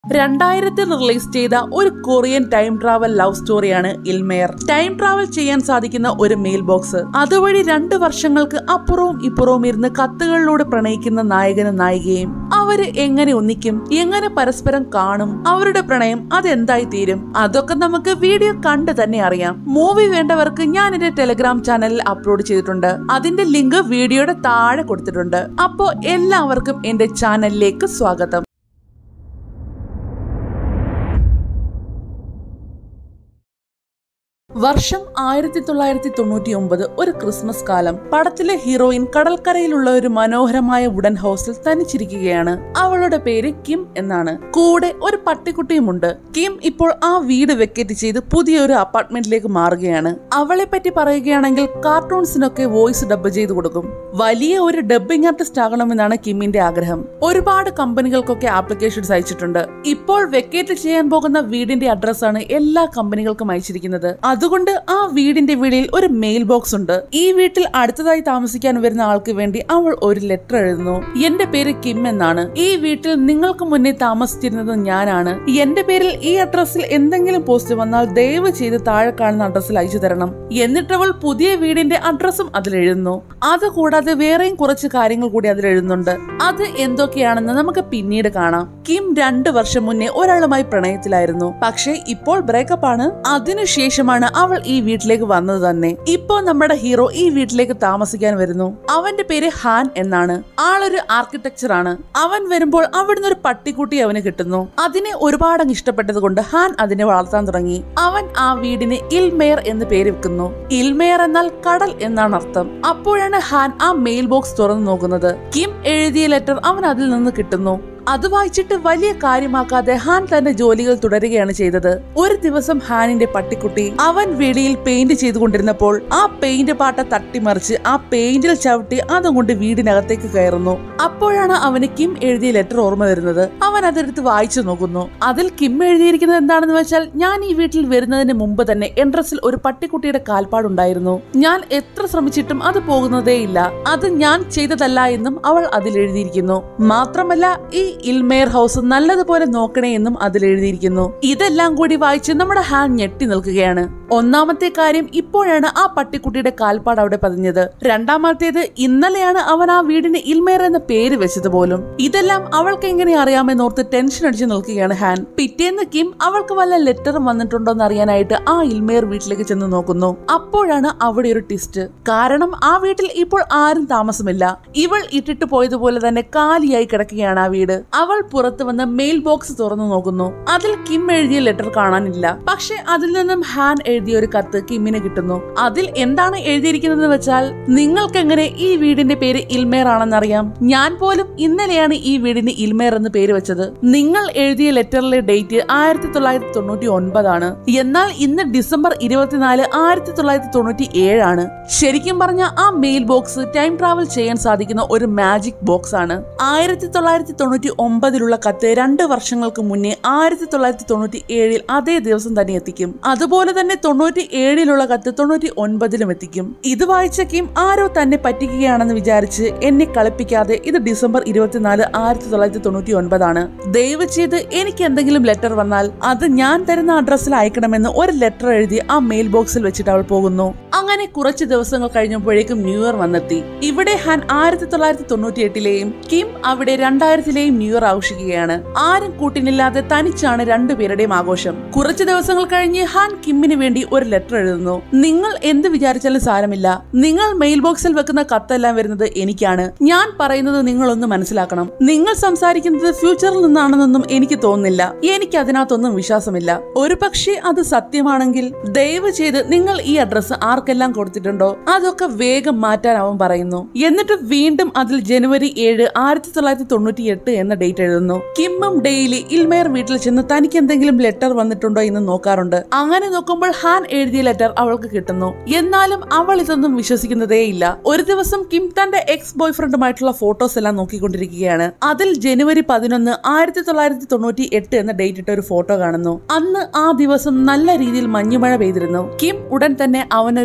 രണ്ടായിരത്തിൽ റിലീസ് ചെയ്ത ഒരു കൊറിയൻ ടൈം ട്രാവൽ ലവ് സ്റ്റോറിയാണ് ഇൽമേർ ടൈം ട്രാവൽ ചെയ്യാൻ സാധിക്കുന്ന ഒരു മെയിൽ ബോക്സ് അതുവഴി രണ്ട് വർഷങ്ങൾക്ക് അപ്പുറവും ഇപ്പുറവും ഇരുന്ന് കത്തുകളിലൂടെ പ്രണയിക്കുന്ന നായകനും നായികയും അവര് എങ്ങനെ ഒന്നിക്കും എങ്ങനെ പരസ്പരം കാണും അവരുടെ പ്രണയം അതെന്തായി തീരും അതൊക്കെ നമുക്ക് വീഡിയോ കണ്ട് തന്നെ അറിയാം മൂവി വേണ്ടവർക്ക് ഞാൻ എന്റെ ടെലിഗ്രാം ചാനലിൽ അപ്ലോഡ് ചെയ്തിട്ടുണ്ട് അതിന്റെ ലിങ്ക് വീഡിയോയുടെ താഴെ കൊടുത്തിട്ടുണ്ട് അപ്പോ എല്ലാവർക്കും എന്റെ ചാനലിലേക്ക് സ്വാഗതം വർഷം ആയിരത്തി തൊള്ളായിരത്തി തൊണ്ണൂറ്റി ഒമ്പത് ഒരു ക്രിസ്മസ് കാലം പടത്തിലെ ഹീറോയിൻ കടൽക്കരയിലുള്ള ഒരു മനോഹരമായ വുഡൻ ഹൗസിൽ തനിച്ചിരിക്കുകയാണ് അവളുടെ പേര് കിം എന്നാണ് കൂടെ ഒരു പട്ടിക്കുട്ടിയുമുണ്ട് കിം ഇപ്പോൾ ആ വീട് വെക്കേറ്റ് ചെയ്ത് പുതിയൊരു അപ്പാർട്ട്മെന്റിലേക്ക് മാറുകയാണ് അവളെ പറ്റി പറയുകയാണെങ്കിൽ കാർട്ടൂൺസിനൊക്കെ വോയിസ് ഡബ് ചെയ്ത് കൊടുക്കും വലിയ ഒരു ഡബ്ബിംഗ് ആർട്ടിസ്റ്റ് ആകണമെന്നാണ് കിമ്മിന്റെ ആഗ്രഹം ഒരുപാട് കമ്പനികൾക്കൊക്കെ ആപ്ലിക്കേഷൻസ് അയച്ചിട്ടുണ്ട് ഇപ്പോൾ വെക്കേറ്റ് ചെയ്യാൻ പോകുന്ന വീടിന്റെ അഡ്രസ്സാണ് എല്ലാ കമ്പനികൾക്കും അയച്ചിരിക്കുന്നത് അതുകൊണ്ട് ആ വീടിന്റെ വെളിയിൽ ഒരു മെയിൽ ബോക്സ് ഉണ്ട് ഈ വീട്ടിൽ അടുത്തതായി താമസിക്കാൻ വരുന്ന ആൾക്ക് വേണ്ടി അവൾ ഒരു ലെറ്റർ എഴുതുന്നു എന്റെ പേര് കിം എന്നാണ് ഈ വീട്ടിൽ നിങ്ങൾക്ക് മുന്നേ താമസിച്ചിരുന്നത് ഞാനാണ് എന്റെ പേരിൽ ഈ അഡ്രസ്സിൽ എന്തെങ്കിലും പോസ്റ്റ് വന്നാൽ ദയവ് ചെയ്ത് താഴെ കാണുന്ന അഡ്രസ്സിൽ അയച്ചു തരണം എന്നിട്ട് അവൾ പുതിയ വീടിന്റെ അഡ്രസ്സും അതിൽ എഴുതുന്നു അതുകൂടാതെ വേറെയും കുറച്ച് കാര്യങ്ങൾ കൂടി അതിൽ എഴുതുന്നുണ്ട് അത് എന്തൊക്കെയാണെന്ന് നമുക്ക് പിന്നീട് കാണാം കിം രണ്ട് വർഷം മുന്നേ ഒരാളുമായി പ്രണയത്തിലായിരുന്നു പക്ഷേ ഇപ്പോൾ ബ്രേക്കപ്പ് ആണ് അതിനുശേഷമാണ് അവൾ ഈ വീട്ടിലേക്ക് വന്നത് തന്നെ ഇപ്പോ നമ്മുടെ ഹീറോ ഈ വീട്ടിലേക്ക് താമസിക്കാൻ വരുന്നു അവന്റെ പേര് ഹാൻ എന്നാണ് ആളൊരു ആർക്കിടെക്ചർ ആണ് അവൻ വരുമ്പോൾ അവിടുന്ന് ഒരു പട്ടിക്കുട്ടി അവന് കിട്ടുന്നു അതിനെ ഒരുപാട് അങ്ങ് ഇഷ്ടപ്പെട്ടത് കൊണ്ട് ഹാൻ അതിനെ വളർത്താൻ തുടങ്ങി അവൻ ആ വീടിന് ഇൽമേർ എന്ന് പേര് വെക്കുന്നു ഇൽമേർ എന്നാൽ കടൽ എന്നാണ് അർത്ഥം അപ്പോഴാണ് ഹാൻ ആ മെയിൽ ബോക്സ് തുറന്നു നോക്കുന്നത് കിം എഴുതിയ ലെറ്റർ അവൻ അതിൽ നിന്ന് കിട്ടുന്നു അത് വായിച്ചിട്ട് വലിയ കാര്യമാക്കാതെ ഹാൻ തന്റെ ജോലികൾ തുടരുകയാണ് ചെയ്തത് ഒരു ദിവസം ഹാനിന്റെ പട്ടിക്കുട്ടി അവൻ വെളിയിൽ പെയിന്റ് ചെയ്തുകൊണ്ടിരുന്നപ്പോൾ ആ പെയിന്റ് പാട്ട തട്ടിമറിച്ച് ആ പെയിന്റിൽ ചവിട്ടി അതും കൊണ്ട് വീടിനകത്തേക്ക് കയറുന്നു അപ്പോഴാണ് അവന് കിം എഴുതിയ ലെറ്റർ ഓർമ്മ വരുന്നത് അവൻ അതെടുത്ത് വായിച്ചു നോക്കുന്നു അതിൽ കിം എഴുതിയിരിക്കുന്നത് എന്താണെന്ന് വെച്ചാൽ ഞാൻ ഈ വീട്ടിൽ വരുന്നതിന് മുമ്പ് തന്നെ എൻട്രസിൽ ഒരു പട്ടിക്കുട്ടിയുടെ കാൽപ്പാടുണ്ടായിരുന്നു ഞാൻ എത്ര ശ്രമിച്ചിട്ടും അത് പോകുന്നതേയില്ല അത് ഞാൻ ചെയ്തതല്ല എന്നും അവൾ അതിൽ എഴുതിയിരിക്കുന്നു മാത്രമല്ല ഈ ഇൽമേർ ഹൗസ് നല്ലതുപോലെ നോക്കണേ എന്നും അതിൽ എഴുതിയിരിക്കുന്നു ഇതെല്ലാം കൂടി വായിച്ച് നമ്മുടെ ഹാൻ ഞെട്ടി നിൽക്കുകയാണ് ഒന്നാമത്തെ കാര്യം ഇപ്പോഴാണ് ആ പട്ടിക്കുട്ടിയുടെ കാൽപ്പാട് അവിടെ പതിഞ്ഞത് രണ്ടാമത്തേത് ഇന്നലെയാണ് അവൻ ആ വീടിന് ഇൽമേർ എന്ന പേര് വെച്ചത് പോലും ഇതെല്ലാം അവൾക്ക് എങ്ങനെ അറിയാമെന്നോർത്ത് ടെൻഷൻ അടിച്ചു നിൽക്കുകയാണ് ഹാൻ പിറ്റേന്ന് കിം അവൾക്ക് വല്ല ലെറ്ററും വന്നിട്ടുണ്ടോ എന്ന് അറിയാനായിട്ട് ആ ഇൽമേർ വീട്ടിലേക്ക് ചെന്ന് നോക്കുന്നു അപ്പോഴാണ് അവിടെ ഒരു ട്വിസ്റ്റ് കാരണം ആ വീട്ടിൽ ഇപ്പോൾ ആരും താമസമില്ല ഇവൾ ഇട്ടിട്ട് പോയതുപോലെ തന്നെ കാലിയായി കിടക്കുകയാണ് ആ വീട് അവൾ പുറത്തു വന്ന് മെയിൽ ബോക്സ് തുറന്നു നോക്കുന്നു അതിൽ കിം എഴുതിയ ലെറ്റർ കാണാനില്ല പക്ഷെ അതിൽ നിന്നും ഹാൻ എഴുതിയ ഒരു കത്ത് കിമ്മിന് കിട്ടുന്നു അതിൽ എന്താണ് എഴുതിയിരിക്കുന്നത് വെച്ചാൽ നിങ്ങൾക്ക് എങ്ങനെ ഈ വീടിന്റെ പേര് ഇൽമേർ ആണെന്നറിയാം ഞാൻ പോലും ഇന്നലെയാണ് ഈ വീടിന് ഇൽമേർ എന്ന് പേര് വെച്ചത് നിങ്ങൾ എഴുതിയ ലെറ്ററിലെ ഡേറ്റ് ആയിരത്തി തൊള്ളായിരത്തി തൊണ്ണൂറ്റി ഒൻപതാണ് എന്നാൽ ഇന്ന് ഡിസംബർ ഇരുപത്തിനാല് ആയിരത്തി തൊള്ളായിരത്തി തൊണ്ണൂറ്റി ഏഴാണ് ശരിക്കും പറഞ്ഞ ആ മെയിൽ ബോക്സ് ടൈം ട്രാവൽ ചെയ്യാൻ സാധിക്കുന്ന ഒരു മാജിക് ബോക്സ് ആണ് ആയിരത്തി തൊള്ളായിരത്തി തൊണ്ണൂറ്റി ഒമ്പതിലുള്ള കത്ത് രണ്ട് വർഷങ്ങൾക്ക് മുന്നേ ആയിരത്തി തൊള്ളായിരത്തി തൊണ്ണൂറ്റി ഏഴിൽ അതേ ദിവസം തന്നെ എത്തിക്കും അതുപോലെ തന്നെ തൊണ്ണൂറ്റി ഏഴിലുള്ള കത്ത് തൊണ്ണൂറ്റി ഒൻപതിലും എത്തിക്കും ഇത് വായിച്ച കിം ആരോ തന്നെ പറ്റിക്കുകയാണെന്ന് വിചാരിച്ച് എന്നെ കളിപ്പിക്കാതെ ഇത് ഡിസംബർ ഇരുപത്തിനാല് ആയിരത്തി തൊള്ളായിരത്തി തൊണ്ണൂറ്റി ഒൻപതാണ് ദയവ് ചെയ്ത് എനിക്ക് എന്തെങ്കിലും ലെറ്റർ വന്നാൽ അത് ഞാൻ തരുന്ന അഡ്രസ്സിൽ അയക്കണമെന്ന് ഒരു ലെറ്റർ എഴുതി ആ മെയിൽ ബോക്സിൽ വെച്ചിട്ട് അവൾ പോകുന്നു അങ്ങനെ കുറച്ച് ദിവസങ്ങൾ കഴിഞ്ഞപ്പോഴേക്കും ന്യൂ ഇയർ വന്നെത്തി ഇവിടെ ഹാൻ ആയിരത്തി തൊള്ളായിരത്തി തൊണ്ണൂറ്റി എട്ടിലെയും കിം അവിടെ രണ്ടായിരത്തിലെയും ന്യൂ ഇയർ ആഘോഷിക്കുകയാണ് ആരും കൂട്ടിനില്ലാതെ തനിച്ചാണ് രണ്ടുപേരുടെയും ആഘോഷം കുറച്ച് ദിവസങ്ങൾ കഴിഞ്ഞ് ഹാൻ കിമ്മിന് വേണ്ടി ഒരു ലെറ്റർ എഴുതുന്നു നിങ്ങൾ എന്ത് വിചാരിച്ചാലും സാരമില്ല നിങ്ങൾ മെയിൽ ബോക്സിൽ വെക്കുന്ന കത്തെല്ലാം വരുന്നത് എനിക്കാണ് ഞാൻ പറയുന്നത് നിങ്ങളൊന്ന് മനസ്സിലാക്കണം നിങ്ങൾ സംസാരിക്കുന്നത് ഫ്യൂച്ചറിൽ നിന്നാണെന്നൊന്നും എനിക്ക് തോന്നുന്നില്ല എനിക്ക് അതിനകത്തൊന്നും വിശ്വാസമില്ല ഒരു പക്ഷേ അത് സത്യമാണെങ്കിൽ ദയവ് ചെയ്ത് നിങ്ങൾ ഈ അഡ്രസ്സ് ആർക്കെല്ലാം കൊടുത്തിട്ടുണ്ടോ അതൊക്കെ വേഗം മാറ്റാൻ അവൻ പറയുന്നു എന്നിട്ട് വീണ്ടും അതിൽ ജനുവരി ഏഴ് ആയിരത്തി തൊള്ളായിരത്തി തൊണ്ണൂറ്റി എട്ട് എന്ന ഡേറ്റ് എഴുതുന്നു കിമ്മും ഡെയിലി ഇൽമേർ വീട്ടിൽ ചെന്ന് തനിക്ക് എന്തെങ്കിലും ലെറ്റർ വന്നിട്ടുണ്ടോ എന്ന് നോക്കാറുണ്ട് അങ്ങനെ നോക്കുമ്പോൾ ഹാൻ എഴുതിയ ലെറ്റർ അവൾക്ക് കിട്ടുന്നു എന്നാലും അവൾ ഇതൊന്നും വിശ്വസിക്കുന്നതേയില്ല ഒരു ദിവസം കിം തന്റെ എക്സ് ബോയ് ഫ്രണ്ടുമായിട്ടുള്ള ഫോട്ടോസ് എല്ലാം നോക്കിക്കൊണ്ടിരിക്കുകയാണ് അതിൽ ജനുവരി പതിനൊന്ന് ആയിരത്തി തൊള്ളായിരത്തി തൊണ്ണൂറ്റി എട്ട് എന്ന ഡേറ്റ് ഇട്ട ഒരു ഫോട്ടോ കാണുന്നു അന്ന് ആ ദിവസം നല്ല രീതിയിൽ മഞ്ഞുമഴ പെയ്തിരുന്നു കിം ഉടൻ തന്നെ അവനൊരു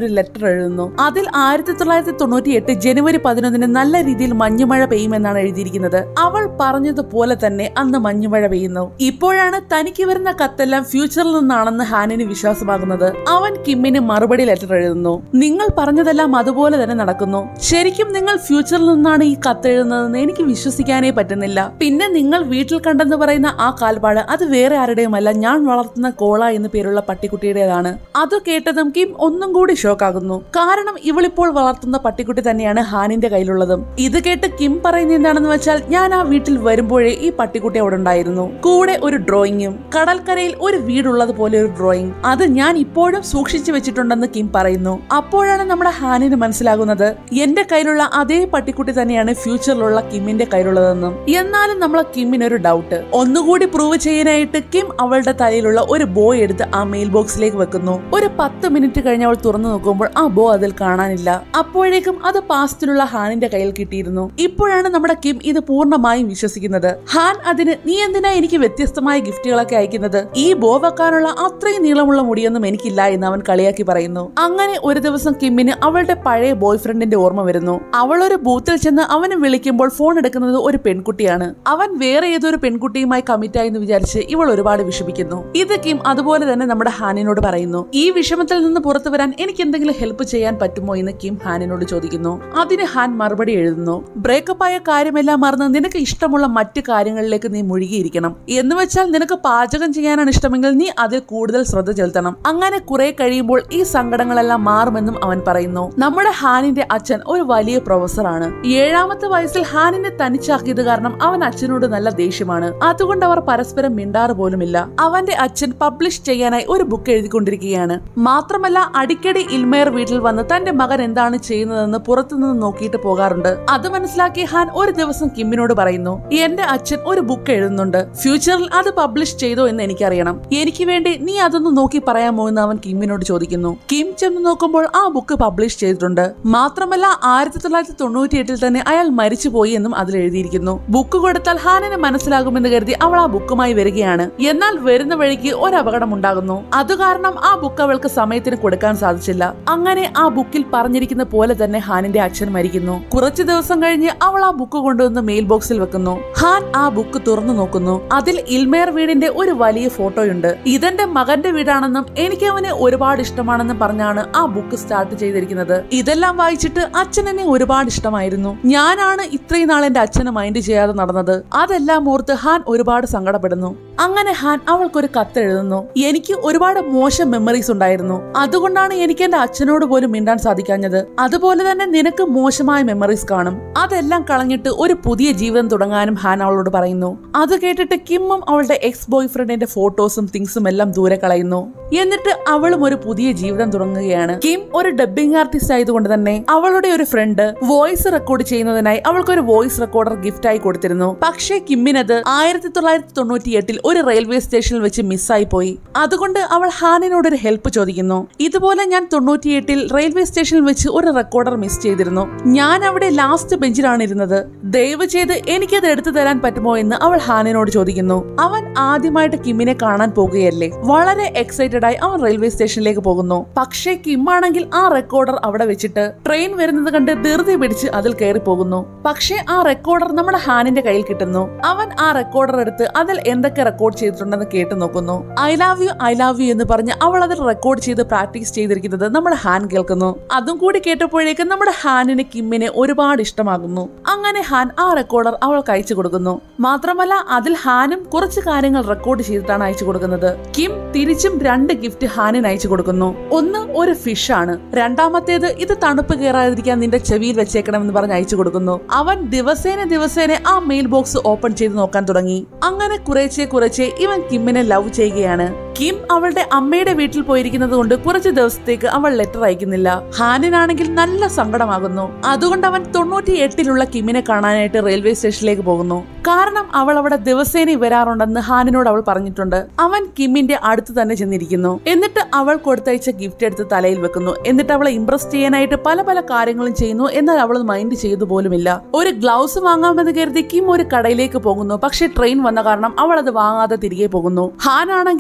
ഒരു ലെറ്റർ എഴുതുന്നു അതിൽ ആയിരത്തി തൊള്ളായിരത്തി തൊണ്ണൂറ്റി എട്ട് ജനുവരി പതിനൊന്നിന് നല്ല രീതിയിൽ മഞ്ഞുമഴ പെയ്യുമെന്നാണ് എഴുതിയിരിക്കുന്നത് അവൾ പറഞ്ഞതുപോലെ തന്നെ അന്ന് മഞ്ഞുമഴ പെയ്യുന്നു ഇപ്പോഴാണ് തനിക്ക് വരുന്ന കത്തെല്ലാം ഫ്യൂച്ചറിൽ നിന്നാണെന്ന് ഹാനിന് വിശ്വാസമാകുന്നത് അവൻ കിമ്മിന് മറുപടി ലെറ്റർ എഴുതുന്നു നിങ്ങൾ പറഞ്ഞതെല്ലാം അതുപോലെ തന്നെ നടക്കുന്നു ശരിക്കും നിങ്ങൾ ഫ്യൂച്ചറിൽ നിന്നാണ് ഈ കത്ത് എഴുതുന്നതെന്ന് എനിക്ക് വിശ്വസിക്കാനേ പറ്റുന്നില്ല പിന്നെ നിങ്ങൾ വീട്ടിൽ കണ്ടെന്ന് പറയുന്ന ആ കാൽപ്പാട് അത് വേറെ ആരുടെയുമല്ല ഞാൻ വളർത്തുന്ന കോള എന്ന് പേരുള്ള പട്ടിക്കുട്ടിയുടേതാണ് അത് കേട്ടതും കിം ഒന്നും കൂടി ഷോക്കാകുന്നു കാരണം ഇവളിപ്പോൾ വളർത്തുന്ന പട്ടിക്കുട്ടി തന്നെയാണ് ഹാനിന്റെ കയ്യിലുള്ളതും ഇത് കേട്ട് കിം പറയുന്ന എന്താണെന്ന് വെച്ചാൽ ഞാൻ ആ വീട്ടിൽ വരുമ്പോഴേ ഈ പട്ടിക്കുട്ടി അവിടെ ഉണ്ടായിരുന്നു കൂടെ ഒരു ഡ്രോയിങ്ങും കടൽക്കരയിൽ ഒരു വീടുള്ളത് പോലെ ഒരു ഡ്രോയിങ് അത് ഞാൻ ഇപ്പോഴും സൂക്ഷിച്ചു വെച്ചിട്ടുണ്ടെന്ന് കിം പറയുന്നു അപ്പോഴാണ് നമ്മുടെ ഹാനിന് മനസ്സിലാകുന്നത് എന്റെ കയ്യിലുള്ള അതേ പട്ടിക്കുട്ടി തന്നെയാണ് ഫ്യൂച്ചറിലുള്ള കിമ്മിന്റെ കയ്യിലുള്ളതെന്നും എന്നാലും നമ്മളെ കിമ്മിന് ഒരു ഡൗട്ട് ഒന്നുകൂടി പ്രൂവ് ചെയ്യാനായിട്ട് കിം അവളുടെ തലയിലുള്ള ഒരു ബോ എടുത്ത് ആ മെയിൽ ബോക്സിലേക്ക് വെക്കുന്നു ഒരു പത്ത് മിനിറ്റ് കഴിഞ്ഞ് അവൾ തുറന്നു നോക്കുമ്പോൾ ആ ബോ അതിൽ കാണാനില്ല അപ്പോഴേക്കും അത് പാസ്റ്റിലുള്ള ഹാനിന്റെ കയ്യിൽ കിട്ടിയിരുന്നു ഇപ്പോഴാണ് നമ്മുടെ കിം ഇത് പൂർണ്ണമായും വിശ്വസിക്കുന്നത് ഹാൻ അതിന് നീ എന്തിനാ എനിക്ക് വ്യത്യസ്തമായ ഗിഫ്റ്റുകളൊക്കെ അയക്കുന്നത് ഈ ബോ വെക്കാനുള്ള അത്രയും നീളമുള്ള മുടിയൊന്നും എനിക്കില്ല എന്ന് അവൻ കളിയാക്കി പറയുന്നു അങ്ങനെ ഒരു ദിവസം കിമ്മിന് അവളുടെ പഴയ ബോയ് ഫ്രണ്ടിന്റെ ഓർമ്മ വരുന്നു അവൾ ഒരു ബൂത്തിൽ ചെന്ന് അവന് വിളിക്കുമ്പോൾ ഫോൺ എടുക്കുന്നത് ഒരു പെൺകുട്ടിയാണ് അവൻ വേറെ ഏതൊരു പെൺകുട്ടിയുമായി കമ്മിറ്റായി എന്ന് വിചാരിച്ച് ഇവൾ ഒരുപാട് വിഷമിക്കുന്നു ഇത് കിം അതുപോലെ തന്നെ നമ്മുടെ ഹാനിനോട് പറയുന്നു ഈ വിഷമത്തിൽ നിന്ന് പുറത്തു വരാൻ എനിക്ക് എന്തെങ്കിലും ഹെൽപ്പ് ചെയ്യാൻ പറ്റുമോ എന്ന് കിം ഹാനിനോട് ചോദിക്കുന്നു അതിന് ഹാൻ മറുപടി എഴുതുന്നു ബ്രേക്കപ്പ് ആയ കാര്യമെല്ലാം മറന്ന് നിനക്ക് ഇഷ്ടമുള്ള മറ്റു കാര്യങ്ങളിലേക്ക് നീ മുഴുകിയിരിക്കണം എന്ന് വെച്ചാൽ നിനക്ക് പാചകം ചെയ്യാനാണ് ഇഷ്ടമെങ്കിൽ നീ അതിൽ കൂടുതൽ ശ്രദ്ധ ചെലുത്തണം അങ്ങനെ കുറെ കഴിയുമ്പോൾ ഈ സങ്കടങ്ങളെല്ലാം മാറുമെന്നും അവൻ പറയുന്നു നമ്മുടെ ഹാനിന്റെ അച്ഛൻ ഒരു വലിയ പ്രൊഫസറാണ് ഏഴാമത്തെ വയസ്സിൽ ഹാനിനെ തനിച്ചാക്കിയത് കാരണം അവൻ അച്ഛനോട് നല്ല ദേഷ്യമാണ് അതുകൊണ്ട് അവർ പരസ്പരം മിണ്ടാറ് പോലുമില്ല അവന്റെ അച്ഛൻ പബ്ലിഷ് ചെയ്യാനായി ഒരു ബുക്ക് എഴുതിക്കൊണ്ടിരിക്കുകയാണ് മാത്രമല്ല അടിക്കടി ഇൽമേർ വീട്ടിൽ വന്ന് തന്റെ മകൻ എന്താണ് ചെയ്യുന്നതെന്ന് പുറത്തുനിന്ന് നോക്കിയിട്ട് പോകാറുണ്ട് അത് മനസ്സിലാക്കി ഹാൻ ഒരു ദിവസം കിമ്മിനോട് പറയുന്നു എന്റെ അച്ഛൻ ഒരു ബുക്ക് എഴുതുന്നുണ്ട് ഫ്യൂച്ചറിൽ അത് പബ്ലിഷ് ചെയ്തോ എന്ന് എനിക്കറിയണം എനിക്ക് വേണ്ടി നീ അതൊന്ന് നോക്കി പറയാമോ എന്ന് അവൻ കിമ്മിനോട് ചോദിക്കുന്നു കിം ചെന്ന് നോക്കുമ്പോൾ ആ ബുക്ക് പബ്ലിഷ് ചെയ്തിട്ടുണ്ട് മാത്രമല്ല ആയിരത്തി തൊള്ളായിരത്തി തൊണ്ണൂറ്റി എട്ടിൽ തന്നെ അയാൾ മരിച്ചുപോയി എന്നും അതിൽ എഴുതിയിരിക്കുന്നു ബുക്ക് കൊടുത്താൽ ഹാനിന് മനസ്സിലാകുമെന്ന് കരുതി അവൾ ആ ബുക്കുമായി വരികയാണ് എന്നാൽ വരുന്ന വഴിക്ക് ഒരു അപകടം ഉണ്ടാകുന്നു അത് കാരണം ആ ബുക്ക് അവൾക്ക് സമയത്തിന് കൊടുക്കാൻ സാധിച്ചില്ല അങ്ങനെ ആ ബുക്കിൽ പറഞ്ഞിരിക്കുന്ന പോലെ തന്നെ ഹാനിന്റെ അച്ഛൻ മരിക്കുന്നു കുറച്ചു ദിവസം കഴിഞ്ഞ് അവൾ ആ ബുക്ക് കൊണ്ടുവന്ന് മെയിൽ ബോക്സിൽ വെക്കുന്നു ഹാൻ ആ ബുക്ക് തുറന്നു നോക്കുന്നു അതിൽ ഇൽമേർ വീടിന്റെ ഒരു വലിയ ഫോട്ടോയുണ്ട് ഇതെന്റെ മകന്റെ വീടാണെന്നും എനിക്ക് അവനെ ഒരുപാട് ഇഷ്ടമാണെന്നും പറഞ്ഞാണ് ആ ബുക്ക് സ്റ്റാർട്ട് ചെയ്തിരിക്കുന്നത് ഇതെല്ലാം വായിച്ചിട്ട് അച്ഛൻ എന്നെ ഒരുപാട് ഇഷ്ടമായിരുന്നു ഞാനാണ് ഇത്രയും നാൾ എന്റെ അച്ഛനെ മൈൻഡ് ചെയ്യാതെ നടന്നത് അതെല്ലാം ഓർത്ത് ഹാൻ ഒരുപാട് സങ്കടപ്പെടുന്നു അങ്ങനെ ഹാൻ അവൾക്കൊരു കത്ത് എഴുതുന്നു എനിക്ക് ഒരുപാട് മോശം മെമ്മറീസ് ഉണ്ടായിരുന്നു അതുകൊണ്ടാണ് എനിക്ക് എന്റെ അച്ഛനോട് പോലും മിണ്ടാൻ സാധിക്കാഞ്ഞത് അതുപോലെ തന്നെ നിനക്ക് മോശമായ മെമ്മറീസ് കാണും അതെല്ലാം കളഞ്ഞിട്ട് ഒരു പുതിയ ജീവിതം തുടങ്ങാനും ഹാൻ അവളോട് പറയുന്നു അത് കേട്ടിട്ട് കിമ്മും അവളുടെ എക്സ് ബോയ് ഫ്രണ്ടിന്റെ ഫോട്ടോസും തിങ്സും എല്ലാം ദൂരെ കളയുന്നു എന്നിട്ട് അവളും ഒരു പുതിയ ജീവിതം തുടങ്ങുകയാണ് കിം ഒരു ഡബ്ബിംഗ് ആർട്ടിസ്റ്റ് ആയതുകൊണ്ട് തന്നെ അവളുടെ ഒരു ഫ്രണ്ട് വോയിസ് റെക്കോർഡ് ചെയ്യുന്നതിനായി അവൾക്ക് ഒരു വോയിസ് റെക്കോർഡർ ഗിഫ്റ്റ് ആയി കൊടുത്തിരുന്നു പക്ഷേ കിമ്മിനത് ആയിരത്തി തൊള്ളായിരത്തി തൊണ്ണൂറ്റി എട്ടിൽ ഒരു റെയിൽവേ സ്റ്റേഷനിൽ വെച്ച് മിസ്സായി പോയി അതുകൊണ്ട് അവൾ ഹാനിനോട് ഒരു ഹെൽപ്പ് ചോദിക്കുന്നു ഇതുപോലെ ഞാൻ തൊണ്ണൂറ്റിയെട്ടിൽ റെയിൽവേ സ്റ്റേഷനിൽ വെച്ച് ഒരു റെക്കോർഡർ മിസ് ചെയ്തിരുന്നു ഞാൻ അവിടെ ലാസ്റ്റ് ബെഞ്ചിലാണ് ഇരുന്നത് ദയവ് ചെയ്ത് എനിക്കത് എടുത്തു തരാൻ പറ്റുമോ എന്ന് അവൾ ഹാനിനോട് ചോദിക്കുന്നു അവൻ ആദ്യമായിട്ട് കിമ്മിനെ കാണാൻ പോകുകയല്ലേ വളരെ എക്സൈറ്റഡ് ആയി അവൻ റെയിൽവേ സ്റ്റേഷനിലേക്ക് പോകുന്നു പക്ഷേ കിം ആണെങ്കിൽ ആ റെക്കോർഡർ അവിടെ വെച്ചിട്ട് ട്രെയിൻ വരുന്നത് കണ്ട് ധൃതി പിടിച്ച് അതിൽ കയറി പോകുന്നു പക്ഷേ ആ റെക്കോർഡർ നമ്മുടെ ഹാനിന്റെ കയ്യിൽ കിട്ടുന്നു അവൻ ആ റെക്കോർഡർ എടുത്ത് അതിൽ എന്തൊക്കെ റെക്കോർഡ് ചെയ്തിട്ടുണ്ടെന്ന് കേട്ടു നോക്കുന്നു I love you I love you എന്ന് പറഞ്ഞ് അവൾ അതിൽ റെക്കോർഡ് ചെയ്ത് പ്രാക്ടീസ് ചെയ്തിരിക്കുന്നത് നമ്മുടെ ഹാൻ കേൾക്കുന്നു അതും കൂടി കേട്ടപ്പോഴേക്കും നമ്മുടെ ഹാനിന് കിമ്മിനെ ഒരുപാട് ഇഷ്ടമാകുന്നു അങ്ങനെ ഹാൻ ആ റെക്കോർഡർ അവൾക്ക് അയച്ചു കൊടുക്കുന്നു മാത്രമല്ല അതിൽ ഹാനും കുറച്ച് കാര്യങ്ങൾ റെക്കോർഡ് ചെയ്തിട്ടാണ് അയച്ചു കൊടുക്കുന്നത് കിം തിരിച്ചും രണ്ട് ഗിഫ്റ്റ് ഹാനിന് അയച്ചു കൊടുക്കുന്നു ഒന്ന് ഒരു ഫിഷ് ആണ് രണ്ടാമത്തേത് ഇത് തണുപ്പ് കയറാതിരിക്കാൻ നിന്റെ ചെവിയിൽ വെച്ചേക്കണം എന്ന് പറഞ്ഞ് അയച്ചു കൊടുക്കുന്നു അവൻ ദിവസേന ദിവസേന ആ മെയിൽ ബോക്സ് ഓപ്പൺ ചെയ്ത് നോക്കാൻ തുടങ്ങി അങ്ങനെ കുറേച്ചെ കുറച്ചെ ഇവൻ കിമ്മിനെ ലവ് ചെയ്യുകയാണ് കിം അവളുടെ അമ്മയുടെ വീട്ടിൽ പോയിരിക്കുന്നത് കൊണ്ട് കുറച്ച് ദിവസത്തേക്ക് അവൾ ലെറ്റർ അയക്കുന്നില്ല ഹാനിനാണെങ്കിൽ നല്ല സങ്കടമാകുന്നു അതുകൊണ്ട് അവൻ തൊണ്ണൂറ്റി എട്ടിലുള്ള കിമ്മിനെ കാണാനായിട്ട് റെയിൽവേ സ്റ്റേഷനിലേക്ക് പോകുന്നു കാരണം അവൾ അവിടെ ദിവസേന വരാറുണ്ടെന്ന് ഹാനിനോട് അവൾ പറഞ്ഞിട്ടുണ്ട് അവൻ കിമ്മിന്റെ അടുത്ത് തന്നെ ചെന്നിരിക്കുന്നു എന്നിട്ട് അവൾ കൊടുത്തയച്ച ഗിഫ്റ്റ് എടുത്ത് തലയിൽ വെക്കുന്നു എന്നിട്ട് അവളെ ഇംപ്രസ് ചെയ്യാനായിട്ട് പല പല കാര്യങ്ങളും ചെയ്യുന്നു എന്നാൽ അവൾ മൈൻഡ് ചെയ്തു പോലുമില്ല ഒരു ഗ്ലൗസ് വാങ്ങാമെന്ന് കരുതി കിം ഒരു കടയിലേക്ക് പോകുന്നു പക്ഷെ ട്രെയിൻ വന്ന കാരണം അവൾ അത് വാങ്ങാതെ തിരികെ പോകുന്നു ഹാൻ ആണെങ്കിൽ അതേ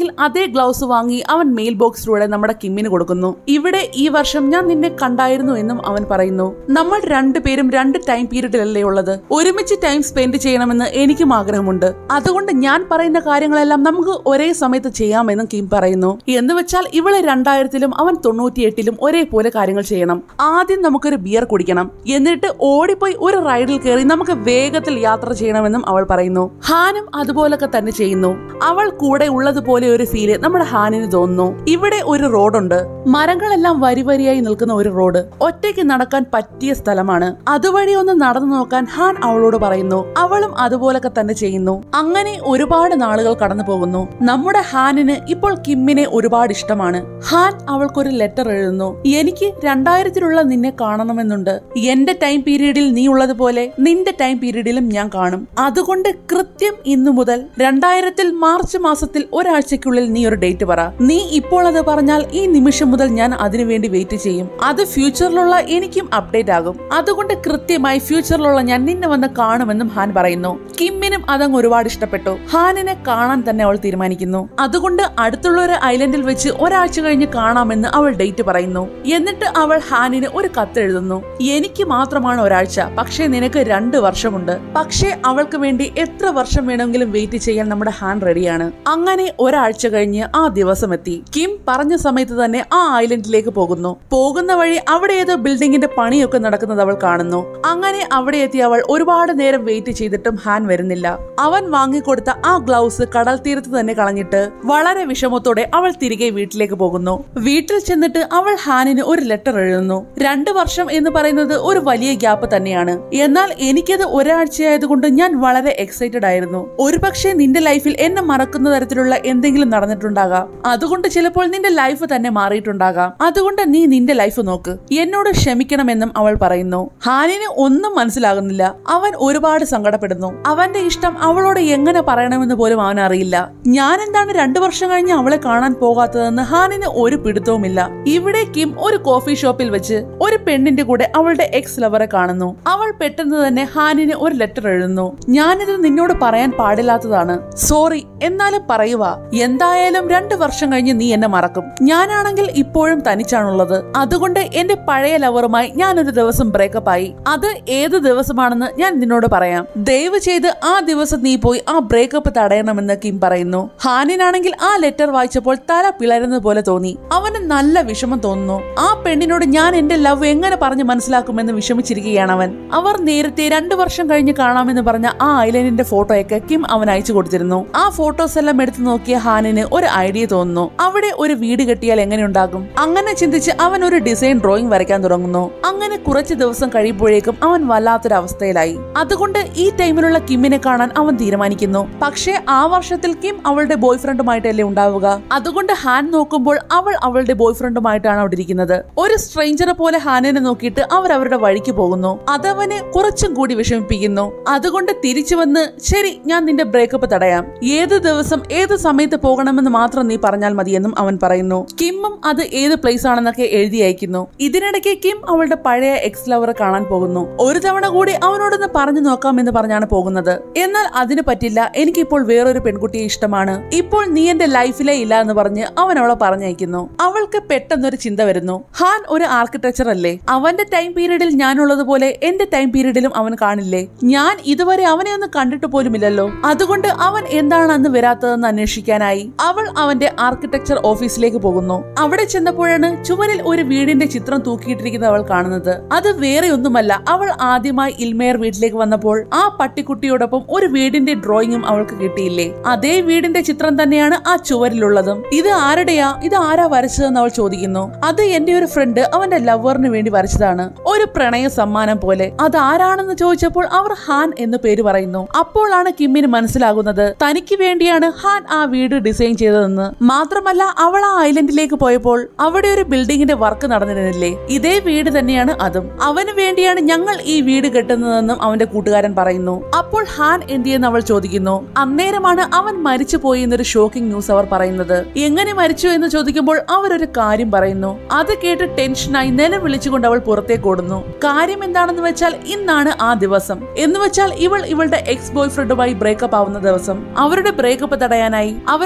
ഗ്ലൗസ് വാങ്ങി അവൻ മെയിൽ ബോക്സിലൂടെ നമ്മുടെ കിമ്മിന് കൊടുക്കുന്നു ഇവിടെ ഈ വർഷം ഞാൻ നിന്നെ കണ്ടായിരുന്നു എന്നും അവൻ പറയുന്നു നമ്മൾ രണ്ടുപേരും രണ്ട് ടൈം പീരീഡിലല്ലേ ഉള്ളത് ഒരുമിച്ച് ടൈം സ്പെൻഡ് ചെയ്യണമെന്ന് എനിക്കും ആഗ്രഹമുണ്ട് അതുകൊണ്ട് ഞാൻ പറയുന്ന കാര്യങ്ങളെല്ലാം നമുക്ക് ഒരേ സമയത്ത് ചെയ്യാമെന്നും കിം പറയുന്നു എന്ന് വെച്ചാൽ ഇവളെ രണ്ടായിരത്തിലും അവൻ തൊണ്ണൂറ്റിയെട്ടിലും ഒരേപോലെ കാര്യങ്ങൾ ചെയ്യണം ആദ്യം നമുക്കൊരു ബിയർ കുടിക്കണം എന്നിട്ട് ഓടിപ്പോയി ഒരു റൈഡിൽ കയറി നമുക്ക് വേഗത്തിൽ യാത്ര ചെയ്യണമെന്നും അവൾ പറയുന്നു ഹാനും അതുപോലൊക്കെ തന്നെ ചെയ്യുന്നു അവൾ കൂടെ ഉള്ളതുപോലെ ഒരു ഫീല് നമ്മുടെ ഹാനിന് തോന്നുന്നു ഇവിടെ ഒരു റോഡുണ്ട് മരങ്ങളെല്ലാം വരി വരിയായി നിൽക്കുന്ന ഒരു റോഡ് ഒറ്റയ്ക്ക് നടക്കാൻ പറ്റിയ സ്ഥലമാണ് അതുവഴി ഒന്ന് നടന്നു നോക്കാൻ ഹാൻ അവളോട് പറയുന്നു അവളും അതുപോലൊക്കെ തന്നെ ചെയ്യുന്നു അങ്ങനെ ഒരുപാട് നാളുകൾ കടന്നു പോകുന്നു നമ്മുടെ ഹാനിന് ഇപ്പോൾ കിമ്മിനെ ഒരുപാട് ഇഷ്ടമാണ് ഹാൻ അവൾക്കൊരു ലെറ്റർ എഴുതുന്നു എനിക്ക് രണ്ടായിരത്തിലുള്ള നിന്നെ കാണണമെന്നുണ്ട് എന്റെ ടൈം പീരീഡിൽ നീ ഉള്ളതുപോലെ നിന്റെ ടൈം പീരീഡിലും ഞാൻ കാണും അതുകൊണ്ട് കൃത്യം ഇന്നു മുതൽ രണ്ടായിരത്തിൽ മാർച്ച് മാസത്തിൽ ഒരാഴ്ചക്കുള്ളിൽ നീ ഒരു ഡേറ്റ് പറ നീ ഇപ്പോൾ അത് പറഞ്ഞാൽ ഈ നിമിഷം മുതൽ ഞാൻ അതിനുവേണ്ടി വെയിറ്റ് ചെയ്യും അത് ഫ്യൂച്ചറിലുള്ള എനിക്കും അപ്ഡേറ്റ് ആകും അതുകൊണ്ട് കൃത്യമായി ഫ്യൂച്ചറിലുള്ള ഞാൻ നിന്നെ വന്ന് കാണുമെന്നും ഹാൻ പറയുന്നു കിമ്മിനും അതങ്ങ് ഒരുപാട് ഇഷ്ടപ്പെട്ടു ഹാനിനെ കാണാൻ തന്നെ അവൾ തീരുമാനിക്കുന്നു അതുകൊണ്ട് അടുത്തുള്ള ഒരു ഐലൻഡിൽ വെച്ച് ഒരാഴ്ച കഴിഞ്ഞ് കാണാമെന്ന് അവൾ ഡേറ്റ് പറയുന്നു എന്നിട്ട് അവൾ ഹാനിന് ഒരു കത്ത് എഴുതുന്നു എനിക്ക് മാത്രമാണ് ഒരാഴ്ച പക്ഷേ നിനക്ക് രണ്ട് വർഷമുണ്ട് പക്ഷേ അവൾക്ക് വേണ്ടി എത്ര വർഷം വേണമെങ്കിലും വെയിറ്റ് ചെയ്യാൻ നമ്മുടെ ഹാൻ റെഡിയാണ് അങ്ങനെ ഒരാഴ്ച കഴിഞ്ഞ് ആ ദിവസം എത്തി കിം പറഞ്ഞ സമയത്ത് തന്നെ ആ ഐലൻഡിലേക്ക് പോകുന്നു പോകുന്ന വഴി അവിടെ ഏതോ ബിൽഡിങ്ങിന്റെ പണിയൊക്കെ നടക്കുന്നത് അവൾ കാണുന്നു അങ്ങനെ അവിടെ എത്തി അവൾ ഒരുപാട് നേരം വെയിറ്റ് ചെയ്തിട്ടും ഹാൻ വരുന്നില്ല അവൻ വാങ്ങിക്കൊടുത്ത ആ ഗ്ലൗസ് കടൽ തീരത്ത് തന്നെ കളഞ്ഞിട്ട് വളരെ വിഷമത്തോടെ അവൾ തിരികെ വീട്ടിലേക്ക് പോകുന്നു വീട്ടിൽ ചെന്നിട്ട് അവൾ ഹാനിന് ഒരു ലെറ്റർ എഴുതുന്നു രണ്ടു വർഷം എന്ന് പറയുന്നത് ഒരു വലിയ ഗ്യാപ്പ് തന്നെയാണ് എന്നാൽ എനിക്കത് ഒരാഴ്ചയായതുകൊണ്ട് ഞാൻ വളരെ എക്സൈറ്റഡ് ആയിരുന്നു ഒരുപക്ഷെ നിന്റെ ലൈഫിൽ എന്നെ മറക്കുന്ന തരത്തിലുള്ള എന്തെങ്കിലും നടന്നിട്ടുണ്ടാകാം അതുകൊണ്ട് ചിലപ്പോൾ നിന്റെ ലൈഫ് തന്നെ മാറിയിട്ടുണ്ടാകാം അതുകൊണ്ട് നീ നിന്റെ ലൈഫ് നോക്ക് എന്നോട് ക്ഷമിക്കണമെന്നും അവൾ പറയുന്നു ഹാനിന് ഒന്നും മനസ്സിലാകുന്നില്ല അവൻ ഒരുപാട് സങ്കടപ്പെടുന്നു അവന്റെ ഇഷ്ടം അവളോട് എങ്ങനെ പറയണമെന്ന് പോലും അവൻ അറിയില്ല ഞാൻ എന്താണ് രണ്ടു വർഷം കഴിഞ്ഞ് അവളെ കാണാൻ പോകാത്തതെന്ന് ഹാനിന് ഒരു പിടുത്തവുമില്ല ഇവിടെ കിം ഒരു കോഫി ഷോപ്പിൽ വെച്ച് ഒരു പെണ്ണിന്റെ കൂടെ അവളുടെ എക്സ് ലവറെ കാണുന്നു അവൾ പെട്ടെന്ന് തന്നെ ഹാനിന് ഒരു ലെറ്റർ എഴുതുന്നു ഞാനിത് നിന്നോട് പറയാൻ പാടില്ലാത്തതാണ് സോറി എന്നാലും പറയുക എന്തായാലും രണ്ടു വർഷം കഴിഞ്ഞ് നീ എന്നെ മറക്കും ഞാനാണെങ്കിൽ ഇപ്പോഴും തനിച്ചാണുള്ളത് അതുകൊണ്ട് എന്റെ പഴയ ലവറുമായി ഞാനൊരു ദിവസം ബ്രേക്കപ്പ് ആയി അത് ഏത് ദിവസമാണെന്ന് ഞാൻ നിന്നോട് പറയാം ദയവ് ചെയ്ത് ആ ദിവസം നീ പോയി ആ ബ്രേക്കപ്പ് തടയണമെന്ന് കിം പറയുന്നു ഹാനിനാണെങ്കിൽ ആ ലെറ്റർ വായിച്ചപ്പോൾ തല പിളരുന്നത് പോലെ തോന്നി അവന് നല്ല വിഷമം തോന്നുന്നു ആ പെണ്ണിനോട് ഞാൻ എന്റെ ലവ് എങ്ങനെ പറഞ്ഞ് മനസ്സിലാക്കുമെന്ന് വിഷമിച്ചിരിക്കുകയാണ് അവൻ അവർ നേരത്തെ രണ്ടു വർഷം കഴിഞ്ഞ് കാണാമെന്ന് പറഞ്ഞ ആ ഐലൻഡിന്റെ ഫോട്ടോയൊക്കെ കിം അവൻ അയച്ചു കൊടുത്തിരുന്നു ആ ഫോട്ടോസ് എല്ലാം എടുത്തു നോക്കിയ ഹാനിന് ഒരു ഐഡിയ തോന്നുന്നു അവിടെ ഒരു വീട് കെട്ടിയാൽ എങ്ങനെ ഉണ്ടാകും അങ്ങനെ ചിന്തിച്ച് അവൻ ഒരു ഡിസൈൻ ഡ്രോയിങ് വരയ്ക്കാൻ തുടങ്ങുന്നു അങ്ങനെ കുറച്ച് ദിവസം കഴിയുമ്പോഴേക്കും അവൻ വല്ലാത്തൊരു അവസ്ഥയിലായി അതുകൊണ്ട് ഈ ടൈമിലുള്ള കിമ്മിനെ കാണാൻ അവൻ തീരുമാനിക്കുന്നു പക്ഷേ ആ വർഷത്തിൽ കിം അവളുടെ ബോയ് ഫ്രണ്ടുമായിട്ടല്ലേ ഉണ്ടാവുക അതുകൊണ്ട് ഹാൻ നോക്കുമ്പോൾ അവൾ അവളുടെ ബോയ് ഫ്രണ്ടുമായിട്ടാണ് അവിടെ ഇരിക്കുന്നത് ഒരു സ്ട്രേഞ്ചറെ പോലെ ഹാനിനെ നോക്കിയിട്ട് അവർ അവരുടെ വഴിക്ക് പോകുന്നു അതവനെ കുറച്ചും കൂടി വിഷമിപ്പിക്കുന്നു അതുകൊണ്ട് തിരിച്ചു വന്ന് ശരി ഞാൻ നിന്റെ ബ്രേക്കപ്പ് തടയാം ഏത് ദിവസം ഏത് സമയത്ത് പോകണമെന്ന് മാത്രം നീ പറഞ്ഞാൽ മതിയെന്നും അവൻ പറയുന്നു കിമ്മും അത് ഏത് പ്ലേസ് ആണെന്നൊക്കെ എഴുതി അയക്കുന്നു ഇതിനിടയ്ക്ക് കിം അവളുടെ പഴയ എക്സ് ലവറെ കാണാൻ പോകുന്നു ഒരു തവണ കൂടി അവനോടൊന്ന് പറഞ്ഞു നോക്കാമെന്ന് പറഞ്ഞാണ് പോകുന്നത് എന്നാൽ അതിന് പറ്റില്ല എനിക്കിപ്പോൾ വേറൊരു പെൺകുട്ടിയെ ഇഷ്ടമാണ് ഇപ്പോൾ നീ എന്റെ ലൈഫിലേ ഇല്ല എന്ന് പറഞ്ഞ് അവൻ അവളെ പറഞ്ഞയക്കുന്നു അവൾക്ക് പെട്ടെന്നൊരു ചിന്ത വരുന്നു ഹാൻ ഒരു ആർക്കിടെക്ചർ അല്ലേ അവന്റെ ടൈം പീരീഡിൽ ഞാനുള്ളതുപോലെ എന്റെ ടൈം പീരീഡിലും അവൻ കാണില്ലേ ഞാൻ ഇതുവരെ അവനെ ഒന്ന് കണ്ടിട്ട് പോലുമില്ലല്ലോ അതുകൊണ്ട് അവൻ എന്താണ് അന്ന് വരാത്തതെന്ന് അന്വേഷിക്കാനായി അവൾ അവന്റെ ആർക്കിടെക്ചർ ഓഫീസിലേക്ക് പോകുന്നു അവിടെ ചെന്നപ്പോഴാണ് ചുവരിൽ ഒരു വീടിന്റെ ചിത്രം തൂക്കിയിട്ടിരിക്കുന്നത് അവൾ കാണുന്നത് അത് വേറെ ഒന്നുമല്ല അവൾ ആദ്യമായി ഇൽമേർ വീട്ടിലേക്ക് വന്നപ്പോൾ ആ പട്ടിക്കുട്ടിയോടൊപ്പം ഒരു വീടിന്റെ ഡ്രോയിങ്ങും അവൾക്ക് കിട്ടിയില്ലേ അതേ വീടിന്റെ ചിത്രം തന്നെയാണ് ആ ചുവരിലുള്ളതും ഇത് ആരുടെയാ ഇത് ആരാ വരച്ചതെന്ന് അവൾ ചോദിക്കുന്നു അത് എന്റെ ഒരു ഫ്രണ്ട് അവന്റെ ലവറിന് വേണ്ടി വരച്ചതാണ് ഒരു പ്രണയ സമ്മാനം പോലെ അത് ആരാണെന്ന് ചോദിച്ചപ്പോൾ അവർ ഹാൻ എന്ന് പേര് പറയുന്നു അപ്പോഴാണ് കിമ്മിന് മനസ്സിലാകുന്നത് തനിക്ക് വേണ്ടിയാണ് ഹാൻ ആ വീട് ഡിസൈൻ ചെയ്തതെന്ന് മാത്രമല്ല അവൾ ആ ഐലൻഡിലേക്ക് പോയപ്പോൾ അവിടെ ഒരു ബിൽഡിങ്ങിന്റെ വർക്ക് നടന്നിരുന്നില്ലേ ഇതേ വീട് തന്നെയാണ് അതും അവന് വേണ്ടിയാണ് ഞങ്ങൾ ഈ വീട് കെട്ടുന്നതെന്നും അവന്റെ കൂട്ടുകാരൻ പറയുന്നു അപ്പോൾ ഹാൻ എന്തിയെന്ന് അവൾ ചോദിക്കുന്നു അന്നേരമാണ് അവൻ മരിച്ചു പോയി എന്നൊരു ഷോക്കിംഗ് ന്യൂസ് അവർ പറയുന്നത് എങ്ങനെ മരിച്ചു എന്ന് ചോദിക്കുമ്പോൾ അവരൊരു കാര്യം പറയുന്നു അത് കേട്ട് ടെൻഷനായി നിലം വിളിച്ചുകൊണ്ട് അവൾ പുറത്തേക്ക് ഓടുന്നു കാര്യം എന്താണെന്ന് വെച്ചാൽ ഇന്നാണ് ആ ദിവസം എന്ന് വെച്ചാൽ ഇവൾ ഇവളുടെ എക്സ് ബോയ് ഫ്രണ്ടുമായി ബ്രേക്കപ്പ് ആവുന്ന ദിവസം അവരുടെ ബ്രേക്കപ്പ് തടയാനായി അവരുള്ള കോഫി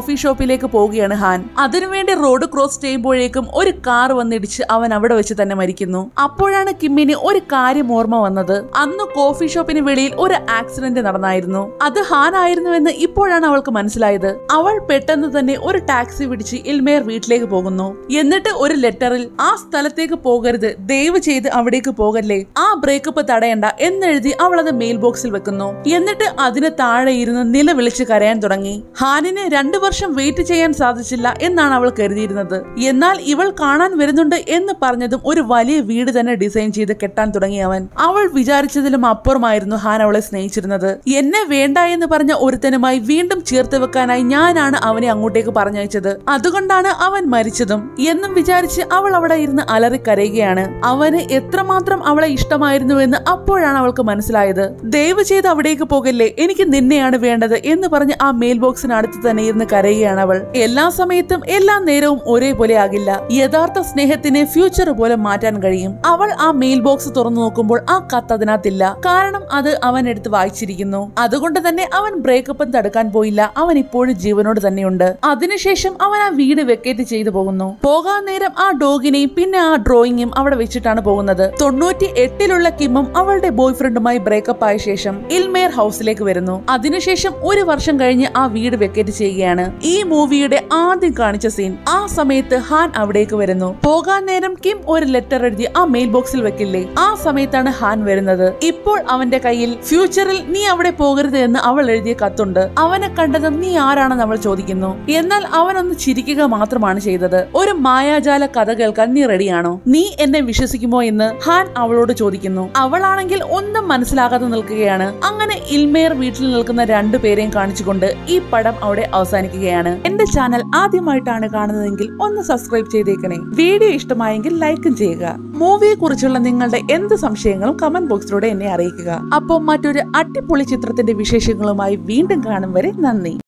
കോഫി ഷോപ്പിലേക്ക് പോവുകയാണ് ഹാൻ അതിനുവേണ്ടി റോഡ് ക്രോസ് ചെയ്യുമ്പോഴേക്കും ഒരു കാർ വന്നിടിച്ച് അവൻ അവിടെ വെച്ച് തന്നെ മരിക്കുന്നു അപ്പോഴാണ് കിമ്മിന് ഒരു കാര്യം ഓർമ്മ വന്നത് അന്ന് കോഫി ഷോപ്പിന് വെളിയിൽ ഒരു ആക്സിഡന്റ് നടന്നായിരുന്നു അത് ഹാൻ ആയിരുന്നുവെന്ന് ഇപ്പോഴാണ് അവൾക്ക് മനസ്സിലായത് അവൾ പെട്ടെന്ന് തന്നെ ഒരു ടാക്സി പിടിച്ച് ഇൽമേർ വീട്ടിലേക്ക് പോകുന്നു എന്നിട്ട് ഒരു ലെറ്ററിൽ ആ സ്ഥലത്തേക്ക് പോകരുത് ദയവ് ചെയ്ത് അവിടേക്ക് പോകല്ലേ ആ ബ്രേക്കപ്പ് തടയണ്ട എന്നെഴുതി അവൾ അത് മെയിൽ ബോക്സിൽ വെക്കുന്നു എന്നിട്ട് അതിന് താഴെ ഇരുന്ന് നിലവിളിച്ച് കരയാൻ തുടങ്ങി ഹാനിന് രണ്ടു വർഷം വെയിറ്റ് ചെയ്യാൻ സാധിച്ചില്ല എന്നാണ് അവൾ കരുതിയിരുന്നത് എന്നാൽ ഇവൾ കാണാൻ വരുന്നുണ്ട് എന്ന് പറഞ്ഞതും ഒരു വലിയ വീട് തന്നെ ഡിസൈൻ ചെയ്ത് കെട്ടാൻ തുടങ്ങി അവൻ അവൾ വിചാരിച്ചതിലും അപ്പുറമായിരുന്നു ഹാൻ അവളെ സ്നേഹിച്ചിരുന്നത് എന്നെ വേണ്ട എന്ന് പറഞ്ഞ ഒരുത്തനുമായി വീണ്ടും ചേർത്ത് വെക്കാനായി ഞാനാണ് അവനെ അങ്ങോട്ടേക്ക് പറഞ്ഞയച്ചത് അതുകൊണ്ടാണ് അവൻ മരിച്ചതും എന്നും വിചാരിച്ച് അവൾ അവിടെ ഇരുന്ന് അലറി കരയുകയാണ് അവന് എത്രമാത്രം അവളെ ഇഷ്ടമായിരുന്നുവെന്ന് അപ്പോഴാണ് അവൾക്ക് മനസ്സിലായത് ദയവ് ചെയ്ത് അവിടേക്ക് പോകല്ലേ എനിക്ക് നിന്നെയാണ് വേണ്ടത് എന്ന് പറഞ്ഞ് ആ മെയിൽ ബോക്സിന് അടുത്ത് തന്നെ ഇരുന്ന് കരയുകയാണ് അവൾ എല്ലാ സമയത്തും എല്ലാ നേരവും ഒരേപോലെ ആകില്ല യഥാർത്ഥ സ്നേഹത്തിനെ ഫ്യൂച്ചർ പോലെ മാറ്റാൻ കഴിയും അവൾ ആ മെയിൽ ബോക്സ് തുറന്നു നോക്കുമ്പോൾ ആ കത്ത് അതിനകത്തില്ല കാരണം അത് അവൻ എടുത്ത് വായിച്ചിരിക്കുന്നു അതുകൊണ്ട് തന്നെ അവൻ ബ്രേക്കപ്പും തടുക്കാൻ പോയില്ല അവൻ ഇപ്പോഴും ജീവനോട് തന്നെയുണ്ട് അതിനുശേഷം അവൻ ആ വീട് വെക്കേറ്റ് ചെയ്തു പോകുന്നു പോകാൻ നേരം ആ ഡോഗിനെയും പിന്നെ ആ ഡ്രോയിങ്ങും അവിടെ വെച്ചിട്ടാണ് പോകുന്നത് തൊണ്ണൂറ്റി എട്ടിലുള്ള കിമ്മും അവളുടെ ബോയ് ഫ്രണ്ടുമായി ബ്രേക്കപ്പ് ആയ ശേഷം ഇൽമേർ ഹൗസിലേക്ക് വരുന്നു അതിനുശേഷം ഒരു വർഷം കഴിഞ്ഞ് ആ വീട് വെക്കേറ്റ് ചെയ്യുകയാണ് ഈ മൂവിയുടെ ആദ്യം കാണിച്ച സീൻ ആ സമയത്ത് ഹാൻ അവിടേക്ക് വരുന്നു പോകാൻ നേരം കിം ഒരു ലെറ്റർ എഴുതി ആ മെയിൽ ബോക്സിൽ വെക്കില്ലേ ആ സമയത്താണ് ഹാൻ വരുന്നത് ഇപ്പോൾ അവന്റെ കയ്യിൽ ഫ്യൂച്ചറിൽ നീ അവിടെ പോകരുത് എന്ന് അവൾ എഴുതിയ കത്തുണ്ട് അവനെ കണ്ടതും നീ ആരാണെന്ന് അവൾ ചോദിക്കുന്നു എന്നാൽ അവനൊന്ന് ചിരിക്കുക മാത്രമാണ് ചെയ്തത് ഒരു മായാജാല കഥ കേൾക്കാൻ നീ റെഡിയാണോ നീ എന്നെ വിശ്വസിക്കുമോ എന്ന് ഹാൻ അവളോട് ചോദിക്കുന്നു അവളാണെങ്കിൽ ഒന്നും മനസ്സിലാകാതെ നിൽക്കുകയാണ് അങ്ങനെ ഇൽമേർ വീട്ടിൽ നിൽക്കുന്ന രണ്ടു പേരെയും കാണിച്ചുകൊണ്ട് ഈ പടം അവിടെ അവസാനിക്കുകയാണ് എന്റെ ചാനൽ ആദ്യമായിട്ടാണ് കാണുന്നതെങ്കിൽ ഒന്ന് സബ്സ്ക്രൈബ് ചെയ്തേക്കണേ വീഡിയോ ഇഷ്ടമായെങ്കിൽ ലൈക്കും ചെയ്യുക മൂവിയെ കുറിച്ചുള്ള നിങ്ങളുടെ എന്ത് സംശയങ്ങളും കമന്റ് ബോക്സിലൂടെ എന്നെ അറിയിക്കുക അപ്പോൾ മറ്റൊരു അടിപൊളി ചിത്രത്തിന്റെ വിശേഷങ്ങളുമായി വീണ്ടും കാണും വരെ നന്ദി